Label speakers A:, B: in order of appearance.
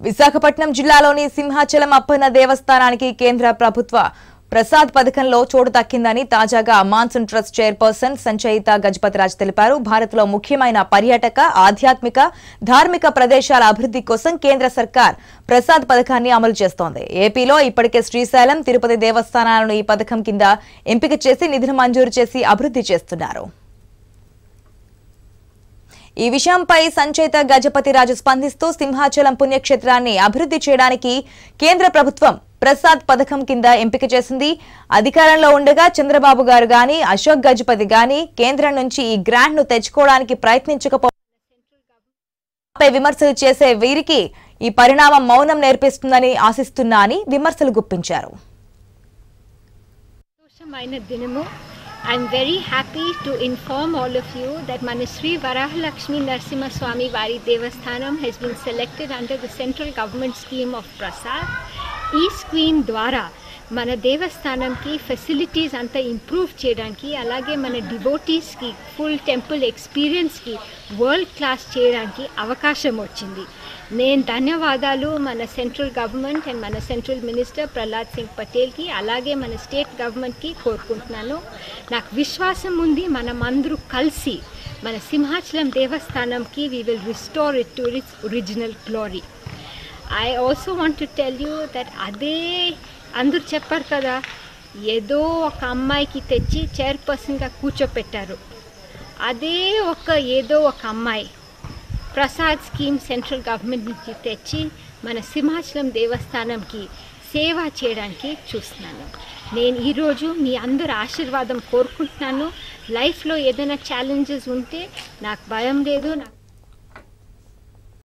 A: విశాఖపట్నం జిల్లాలోని సింహాచలం అప్పన్న దేవస్థానానికి కేంద్ర ప్రభుత్వ ప్రసాద్ పథకంలో చోటు దక్కిందని తాజాగా మాన్సూన్ ట్రస్ట్ చైర్పర్సన్ సంచయిత గజపతిరాజ్ తెలిపారు భారత్లో ముఖ్యమైన పర్యాటక ఆధ్యాత్మిక ధార్మిక ప్రదేశాల అభివృద్ధి కోసం కేంద్ర సర్కార్ ప్రసాద్ పథకాన్ని అమలు చేస్తోంది ఏపీలో ఇప్పటికే శ్రీశైలం తిరుపతి దేవస్థానాలను ఈ పథకం కింద ఎంపిక చేసి నిధులు మంజూరు చేసి అభివృద్ధి చేస్తున్నారు ఈ విషయంపై సంచేత గజపతిరాజు స్పందిస్తూ సింహాచలం పుణ్యక్షేత్రాన్ని అభివృద్ధి చేయడానికి కేంద్ర ప్రభుత్వం ప్రసాద్ పథకం కింద ఎంపిక చేసింది అధికారంలో ఉండగా చంద్రబాబు గారు గాని అశోక్ గజపతి గాని కేంద్రం నుంచి ఈ గ్రాంట్ ను తెచ్చుకోవడానికి ప్రయత్నించకపో పై విమర్శలు చేసే వీరికి ఈ పరిణామం మౌనం నేర్పిస్తుందని ఆశిస్తున్నా అని విమర్శలు గుప్పించారు
B: సంతోషమైన దినము I'm very happy to inform all of you that మన శ్రీ వరాహలక్ష్మి నరసింహస్వామి వారి దేవస్థానం has been selected under the central government scheme of Prasad ఈ స్కీమ్ ద్వారా మన దేవస్థానంకి ఫెసిలిటీస్ అంతా ఇంప్రూవ్ చేయడానికి అలాగే మన డివోటీస్కి ఫుల్ టెంపుల్ ఎక్స్పీరియన్స్కి వరల్డ్ క్లాస్ చేయడానికి అవకాశం వచ్చింది నేను ధన్యవాదాలు మన సెంట్రల్ గవర్నమెంట్ అండ్ మన సెంట్రల్ మినిస్టర్ ప్రహ్లాద్ సింగ్ పటేల్కి అలాగే మన స్టేట్ గవర్నమెంట్కి కోరుకుంటున్నాను నాకు విశ్వాసం ఉంది మనం అందరూ కలిసి మన సింహాచలం దేవస్థానంకి we will restore it to its original glory I also want to tell you that అదే అందరూ చెప్పారు కదా ఏదో ఒక అమ్మాయికి తెచ్చి చైర్పర్సన్గా కూర్చోపెట్టారు అదే ఒక ఏదో ఒక అమ్మాయి ప్రసాద్ స్కీమ్ సెంట్రల్ గవర్నమెంట్ నుంచి తెచ్చి మన సింహాచలం దేవస్థానంకి సేవ చేయడానికి చూస్తున్నాను నేను ఈరోజు మీ అందరి ఆశీర్వాదం కోరుకుంటున్నాను లైఫ్లో ఏదైనా ఛాలెంజెస్ ఉంటే నాకు భయం లేదు నాకు